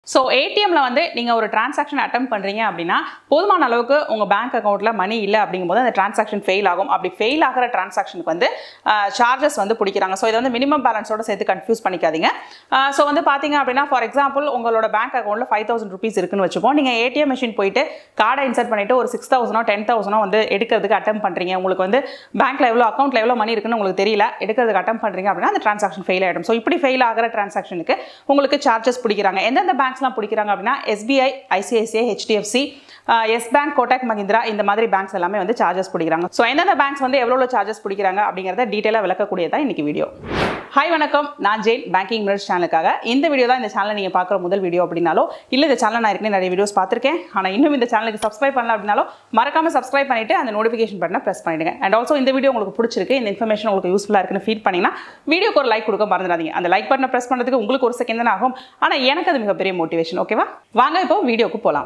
so ஏடிஎம்ல வந்து நீங்கள் ஒரு டிரான்சாக்ஷன் அட்டம் பண்ணுறீங்க அப்படின்னா போதுமான அளவுக்கு உங்கள் பேங்க் அக்கௌண்ட்டில் மணி இல்லை அப்படிங்கும்போது அந்த டிரான்சாக்ஷன் ஃபெயில் ஆகும் அப்படி ஃபெயில் ஆகிற டிரான்சாக்ஷனுக்கு வந்து சார்ஜஸ் வந்து பிடிக்கிறாங்க ஸோ இதை வந்து மினிமம் பேலன்ஸோட சேர்த்து கன்ஃபியூஸ் பண்ணிக்காதீங்க ஸோ வந்து பார்த்தீங்க அப்படின்னா ஃபார் எக்ஸாம்பிள் உங்களோட பேங்க் அக்கௌண்ட்டில் ஃபைவ் தௌசண்ட் ருபீஸ் இருக்குன்னு வச்சுப்போம் நீங்கள் ஏடிஎம் மிஷின் போயிட்டு கார்டை இன்சர்ட் பண்ணிட்டு ஒரு சிக்ஸ் தௌசண்டோ டென் தௌசண்டோ வந்து எடுக்கிறதுக்கு அட்டம் பண்ணுறீங்க உங்களுக்கு வந்து பேங்க்ல எவ்வளோ அக்கௌண்ட்ல எவ்வளோ மணி இருக்குன்னு உங்களுக்கு தெரியல எடுக்கிறதுக்கு அட்டம் பண்ணுறீங்க அப்படின்னா அந்த டிரான்சாக்ஷன் ஃபெயில் ஆகிடும் ஸோ இப்படி ஃபெயில் ஆகிற டிரான்சாக்ஷனுக்கு உங்களுக்கு சார்ஜஸ் பிடிக்கிறாங்க எந்தெந்த பேங்க்ஸ்லாம் பிடிக்கிறாங்க அப்படின்னா SBI ICICI HDFC yes bank Kotak Mahindra இந்த மாதிரி பேங்க்ஸ் எல்லாமே வந்து சார்ஜஸ் பிடிக்கிறாங்க ஸோ எந்தெந்த பேங்க்ஸ் வந்து எவ்வளோ சார்ஜஸ் பிடிக்கிறாங்க அப்படிங்கிறத டீட்டெயிலாக விளக்கக்கூடியதான் இன்னைக்கு வீடியோ ஹாய் வணக்கம் நான் ஜெயின் பேங்கிங் மினிட்ஸ் சேனலுக்காக இந்த வீடியோ தான் இந்த சேனலை நீங்கள் பார்க்குற முதல் வீடியோ அப்படின்னாலோ இல்லை இந்த சேனல் நான் ஏற்கனவே நிறைய வீடியோஸ் பார்த்துருக்கேன் ஆனால் இன்னும் இந்த சேனலுக்கு சப்ஸ்கிரைப் பண்ணல அப்படின்னாலும் மறக்காம சப்ஸ்கிரைப் பண்ணிட்டு அந்த நோட்டிஃபிகேஷன் பட்டனை ப்ரெஸ் பண்ணிடுங்க அண்ட் ஆல்சோ இந்த வீடியோ உங்களுக்கு பிடிச்சிருக்கு இந்த இன்ஃபர்மேஷன் உங்களுக்கு யூஸ்ஃபுல்லாக இருக்குன்னு ஃபீல் பண்ணிங்கன்னா வீடியோக்கு ஒரு லைக் கொடுக்க மறந்துடாதீங்க அந்த லைக் பட்டனை ப்ரெஸ் பண்ணுறதுக்கு உங்களுக்கு ஒரு செகண்ட் தான் ஆகும் ஆனால் எனக்கு அது மிகப்பெரிய மோட்டிவேஷன் ஓகேவா வாங்க இப்போ வீடியோக்கு போகலாம்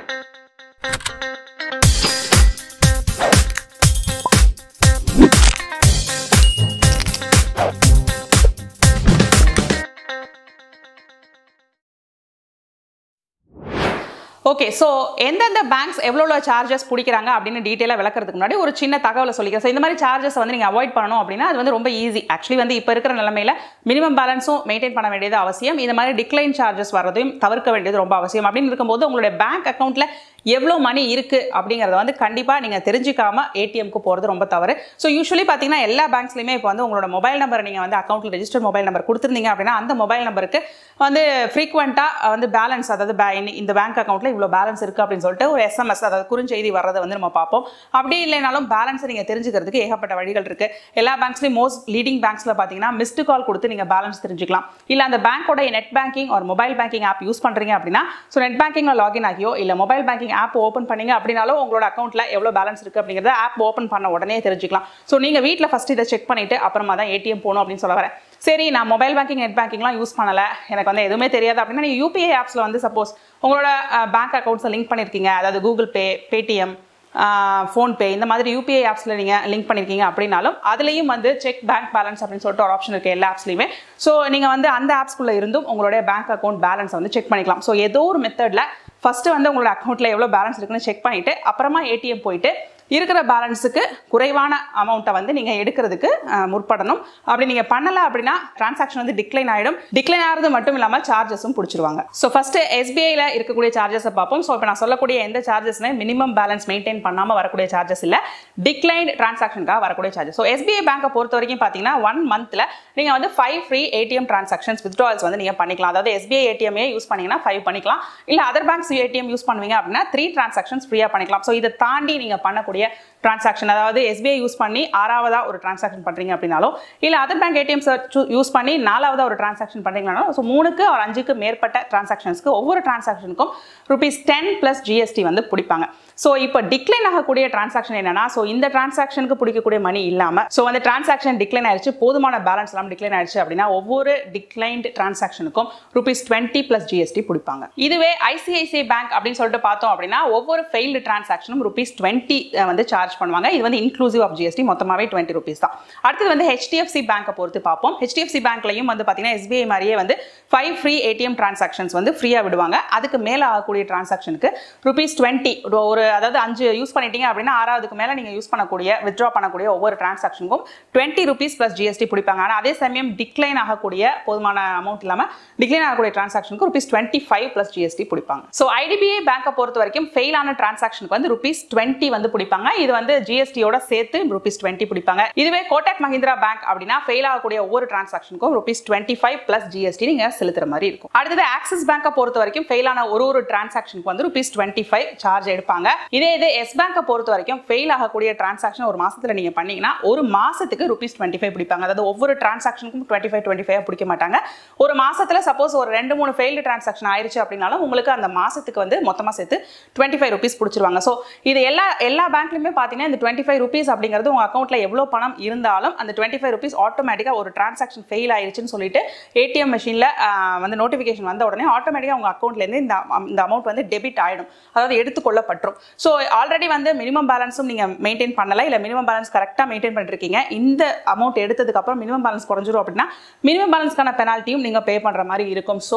ஓகே ஸோ எந்தெந்த பேங்க்ஸ் எவ்வளோ சார்ஜஸ் பிடிக்கிறாங்க அப்படின்னு டீட்டெயிலாக விளக்குறதுக்கு முன்னாடி ஒரு சின்ன தகவலை சொல்லிக்கிறேன் ஸோ இந்த மாதிரி சார்ஜஸ் வந்து நீங்கள் அவாய்ட் பண்ணணும் அப்படின்னா அது வந்து ரொம்ப ஈஸி ஆக்சுவலி வந்து இப்போ இருக்கிற நிலமையில மினிமம் பேலன்ஸும் மெயின்டைன் பண்ண வேண்டியது அவசியம் இந்த மாதிரி டிக்ளைன் சார்ஜஸ் வர்றதையும் தவிர்க்க வேண்டியது ரொம்ப அவசியம் அப்படின்னு இருக்கும்போது உங்களுடைய பேங்க் அக்கௌண்ட்டில் எவ்வளோ மணி இருக்குது அப்படிங்கிறத வந்து கண்டிப்பாக நீங்கள் தெரிஞ்சிக்காம ஏடிஎம்க்கு போகிறது ரொம்ப தவறு ஸோ யூஸ்வலி பார்த்தீங்கன்னா எல்லா பேங்க்ஸ்லையுமே இப்போ வந்து உங்களோட மொபைல் நம்பர் நீங்கள் வந்து அக்கௌண்ட்டில் ரெஜிஸ்டர் மொபைல் நம்பர் கொடுத்துருந்தீங்க அப்படின்னா அந்த மொபைல் நம்பருக்கு வந்து ஃப்ரீக்வெண்ட்டாக வந்து பேலன்ஸ் அதாவது பே- இந்த- இந்த பேங்க் அக்கௌண்ட்டில் இவ்வளோ பேலன்ஸ் இருக்குது அப்படின்னு சொல்லிட்டு ஒரு எஸ்எம்எஸ் அதாவது குறுஞ்செய்தி வர்றதை வந்து நம்ம பார்ப்போம் அப்படி இல்லைனாலும் பேலன்ஸை நீங்கள் தெரிஞ்சுக்கிறதுக்கு ஏகப்பட்ட வழிகள் இருக்குது எல்லா பேங்க்ஸ்லையும் மோஸ்ட் லீடிங் பேங்க்ஸில் பார்த்தீங்கன்னா மிஸ்டு கால் கொடுத்து நீங்கள் பேலன்ஸ் தெரிஞ்சுக்கலாம் இல்லை அந்த பேங்க்கோட நெட் பேங்கிங் ஒரு மொபைல் பேங்கிங் ஆப் யூஸ் பண்ணுறீங்க அப்படின்னா ஸோ நெட் பேங்கிங்கில் லாகின் ஆகியோ இல்லை மொபைல் பேங்கிங் ஆப் ஓப்பன் பண்ணீங்க அப்படின்னாலும் உங்களோட அக்கௌண்ட்டில் எவ்வளோ பேலன்ஸ் இருக்குது அப்படிங்கிறத ஆப் ஓப்பன் பண்ண உடனே தெரிஞ்சுக்கலாம் ஸோ நீங்கள் வீட்டில் ஃபஸ்ட் இதை செக் பண்ணிவிட்டு அப்புறமா தான் ஏடிஎம் போகணும் அப்படின்னு சொல்ல வரேன் சரி நான் மொபைல் பேங்கிங் நெட் பேங்கிங்லாம் யூஸ் பண்ணலை எனக்கு வந்து எதுவுமே தெரியாது அப்படின்னா நீங்கள் யூபிஐ ஆப்ஸில் வந்து சப்போஸ் உங்களோட பேங்க் அக்கௌண்ட்ஸை லிங்க் பண்ணியிருக்கீங்க அதாவது கூகுள் பே பேடிஎம் ஃபோன்பே இந்த மாதிரி யூபிஐ ஆப்ஸில் நீங்கள் லிங்க் பண்ணியிருக்கீங்க அப்படின்னாலும் அதுலேயும் வந்து செக் பேங்க் பேலன்ஸ் அப்படின்னு சொல்லிட்டு ஒரு ஆப்ஷன் இருக்குது எல்லா ஆப்ஸ்லையுமே ஸோ நீங்கள் வந்து அந்த ஆப்ஸ்குள்ளே இருந்தும் உங்களுடைய பேங்க் அக்கௌண்ட் பேலன்ஸ் வந்து செக் பண்ணிக்கலாம் ஸோ ஏதோ ஒரு மெத்தடில் ஃபஸ்ட்டு வந்து உங்களோட அக்கௌண்ட்டில் எவ்வளோ பேலன்ஸ் இருக்குன்னு செக் பண்ணிவிட்டு அப்புறமா ஏடிஎம் போயிட்டு இருக்கிற பேலன்ஸுக்கு குறைவான அமௌண்ட்டை வந்து நீங்கள் எடுக்கிறதுக்கு அஹ், முற்படணும் அப்படி நீங்கள் பண்ணலை அப்படின்னா டிரான்சாக்ஷன் வந்து டிக்ளைன் ஆகிடும் டிக்ளைன் ஆகிறது மட்டும் இல்லாமல் சார்ஜஸும் பிடிச்சிருவாங்க ஸோ ஃபஸ்ட்டு எஸ்பிஐயில் இருக்கக்கூடிய சார்ஜஸை பார்ப்போம் ஸோ இப்போ நான் சொல்லக்கூடிய எந்த சார்ஜஸ்னே மினிமம் பேலன்ஸ் மெயின்டைன் பண்ணாமல் வரக்கூடிய சார்ஜஸ் இல்லை டிக்ளைன்ட் டிரான்சாக்ஷனுக்காக வரக்கூடிய சார்ஜஸ் ஸோ எஸ்பிஐ பேங்கை பொறுத்த வரைக்கும் பார்த்தீங்கன்னா ஒன் மந்த்தில் நீங்கள் வந்து five free ATM transactions withdrawals வந்து நீங்கள் பண்ணிக்கலாம் அதாவது எஸ்பிஐ ஏடிஎம்ஏ யூஸ் பண்ணீங்கன்னா ஃபைவ் பண்ணிக்கலாம் இல்லை அதர் பேங்க்ஸ் ஏடிஎம் யூஸ் பண்ணுவீங்க அப்படின்னா த்ரீ டிரான்சாக்ஷன்ஸ் ஃப்ரீயாக பண்ணிக்கலாம் ஸோ இதை தாண்டி நீங்கள் பண்ணக்கூடிய டிரான்சாக்ஷன் அதாவது எஸ்பிஐ யூஸ் பண்ணி ஆறாவதா ஒரு டிரான்சாக்ஷன் பண்ணுறீங்க அப்படின்னாலும் இல்லை அதர் பேங்க் ஏடிஎம் யூஸ் பண்ணி நாலாவதா ஒரு டிரான்சாக்ஷன் பண்ணுறீங்கனாலும் ஸோ மூணுக்கு ஒரு அஞ்சுக்கு மேற்பட்ட டிரான்சாக்ஷன்ஸ்க்கு ஒவ்வொரு டிரான்சாக்ஷனுக்கும் ருபீஸ் டென் ப்ளஸ் ஜிஎஸ்டி வந்து பிடிப்பாங்க ஸோ இப்போ டிக்ளைன் ஆகக்கூடிய டிரான்சாக்ஷன் என்னன்னா ஸோ இந்த டிரான்சாக்ஷனுக்கு பிடிக்கக்கூடிய மணி இல்லாமல் ஸோ அந்த டிரான்சாக்ஷன் டிக்ளைன் ஆயிடுச்சு போதுமான பேலன்ஸ் எல்லாம் டிக்ளைன் ஆயிடுச்சு அப்படின்னா ஒவ்வொரு டிக்ளைன்ட் டிரான்சாக்ஷனுக்கும் ருபீஸ் டுவெண்ட்டி ப்ளஸ் ஜிஎஸ்டி பிடிப்பாங்க இதுவே ஐசிஐசிஐ பேங்க் அப்படின்னு சொல்லிட்டு பார்த்தோம் அப்படின்னா ஒவ்வொரு ஃபெயில்டு டிரான்சாக்ஷனும் ருபீஸ் டுவெண்ட்டி வந்து சார்ஜ் பண்ணுவாங்க இது வந்து இன்க்ளூசிவ் ஆஃப் ஜிஎஸ்டி மொத்தமாகவே டுவெண்ட்டி ருபீஸ் தான் அடுத்தது வந்து ஹெச்டிஎஃப்சி பேங்கை பொறுத்து பார்ப்போம் ஹெச்டிஎஃப்சி பேங்க்லையும் வந்து பார்த்தீங்கன்னா எஸ்பிஐ மாதிரியே வந்து ஃபைவ் ஃப்ரீ ஏடிஎம் டிரான்சாக்ஷன்ஸ் வந்து ஃப்ரீயாக விடுவாங்க அதுக்கு மேலே ஆகக்கூடிய டிரான்சாக்ஷனுக்கு ருபீஸ் டுவெண்ட்டி ஒரு அதாவது அஞ்சு யூஸ் பண்ணிட்டீங்க அப்படின்னா ஆறாவதுக்கு மேலே நீங்கள் யூஸ் பண்ணக்கூடிய வித்ட்ரா பண்ணக்கூடிய ஒவ்வொரு டிரான்சாக்ஷனுக்கும் டுவெண்ட்டி ருபீஸ் ப்ளஸ் ஜிஎஸ்டி பிடிப்பாங்க ஆனால் அதே சமயம் டிக்ளைன் ஆகக்கூடிய போதுமான அமௌண்ட் இல்லாமல் டிக்ளைன் ஆகக்கூடிய டிரான்சாக்ஷனுக்கு rupees twenty five plus GST பிடிப்பாங்க ஸோ ஐடிபிஐ பேங்கை பொறுத்த வரைக்கும் ஃபெயில் ஆன டிரான்சாக்ஷனுக்கு வந்து ருபீஸ் டுவெண்ட்டி வந்து பிடிப்பாங்க இது வந்து ஜிஎஸ்டியோட சேர்த்து ருபீஸ் டுவெண்ட்டி பிடிப்பாங்க இதுவே கோட்டக் மஹிந்திரா பேங்க் அப்படின்னா ஃபெயில் ஆகக்கூடிய ஒவ்வொரு டிரான்சாக்ஷனுக்கும் rupees twenty five plus GST நீங்கள் செலுத்துற மாதிரி இருக்கும் அடுத்தது ஆக்சிஸ் பேங்கை பொறுத்த வரைக்கும் ஃபெயில் ஆன ஒரு ஒரு டிரான்சாக்ஷனுக்கு வந்து ருபீஸ் டுவெண்ட்டி ஃபைவ் சார்ஜ் எடுப்பாங்க இதே இது எஸ் பேங்கை பொறுத்த வரைக்கும் ஃபெயில் ஆகக்கூடிய டிரான்சாக்ஷன் ஒரு மாசத்துல நீங்க பண்ணீங்கன்னா ஒரு மாசத்துக்கு ருபீஸ் டுவெண்ட்டி ஃபைவ் பிடிப்பாங்க அதாவது ஒவ்வொரு டிரான்சாக்ஷனுக்கும் டுவெண்ட்டி ஃபைவ் டுவெண்ட்டி ஃபைவ் பிடிக்க மாட்டாங்க ஒரு மாசத்துல சப்போஸ் ஒரு ரெண்டு மூணு ஃபெயில்டு டிரான்சாக்ஷன் ஆயிருச்சு அப்படின்னாலும் உங்களுக்கு அந்த மாசத்துக்கு வந்து மொத்தமா சேர்த்து டுவெண்ட்டி ஃபைவ் ருபீஸ் பிடிச்சிருவாங்க ஸோ இது எல்லா எல்லா பேங்க்லையுமே பார்த்தீங்கன்னா இந்த டுவெண்ட்டி ஃபைவ் ருபீஸ் அப்படிங்கிறது உங்க அக்கௌண்ட்ல எவ்வளோ பணம் இருந்தாலும் அந்த டுவெண்ட்டி ஃபைவ் ருபீஸ் ஆட்டோமேட்டிக்காக ஒரு டிரான்சாக்ஷன் ஃபெயில் ஆயிருச்சுன்னு சொல்லிட்டு ஏடிஎம் மிஷினில் வந்து நோட்டிஃபிகேஷன் வந்த உடனே ஆட்டோமேட்டிக்காக உங்க அக்கௌண்ட்லேருந்து இந்த am- இந்த அமௌண்ட் வந்து டெபிட் ஆயிடும் அதாவது எடுத்துக்கொள்ளப்பட்டுரும் ஸோ ஆல்ரெடி வந்து மினிமம் பேலன்ஸும் நீங்கள் மெயின்டைன் பண்ணல இல்லை மினிமம் பேலன்ஸ் கரெக்டாக மெயின்டைன் பண்ணிருக்கீங்க இந்த அமௌண்ட் எடுத்ததுக்கு அப்புறம் மினிமம் பேலன்ஸ் குறைஞ்சிரும் அப்படின்னா மினிமம் பேலன்ஸ்க்கான பெனால்ட்டியும் நீங்கள் பே பண்ணுற மாதிரி இருக்கும் ஸோ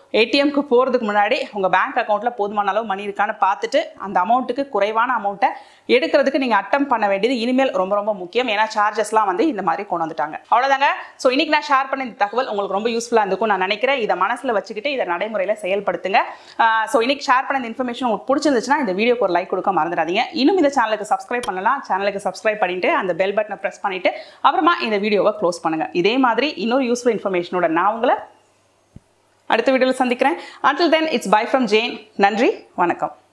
ஏடிஎம்க்கு போகிறதுக்கு முன்னாடி உங்கள் பேங்க் அக்கௌண்ட்டில் போதுமான அளவு மணி இருக்கான்னு பார்த்துட்டு அந்த அமௌண்ட்டுக்கு குறைவான அமௌண்ட்டை எடுக்கிறதுக்கு நீங்கள் அட்டம் பண்ண வேண்டியது இனிமேல் ரொம்ப ரொம்ப முக்கியம் ஏன்னா சார்ஜஸ்லாம் வந்து இந்த மாதிரி கொண்டு வந்துட்டாங்க அவ்வளோதாங்க ஸோ இன்னைக்கு நான் ஷேர் பண்ண இந்த தகவல் உங்களுக்கு ரொம்ப யூஸ்ஃபுல்லாக இருந்திருக்கும் நான் நினைக்கிறேன் இதை மனசில் வச்சுக்கிட்டு இதை நடைமுறையில் செயல்படுத்துங்க ஸோ இன்னைக்கு ஷேர் பண்ண இந்த இன்ஃபர்மேஷன் உங்களுக்கு பிடிச்சிருந்துச்சுன்னா இந்த வீடியோக்கு ஒரு லைக் கொடுக்க மறந்துடாதீங்க இன்னும் இந்த சேனலுக்கு சப்ஸ்கிரைப் பண்ணலாம் சேனலுக்கு சப்ஸ்கிரைப் பண்ணிட்டு அந்த பெல் பட்டனை ப்ரெஸ் பண்ணிட்டு அப்புறமா இந்த வீடியோவை க்ளோஸ் பண்ணுங்க இதே மாதிரி இன்னொரு யூஸ்ஃபுல் இன்ஃபர்மேஷனோட நான் உங்களை அடுத்த வீடியோவில் சந்திக்கிறேன் until then it's bye from Jain நன்றி வணக்கம்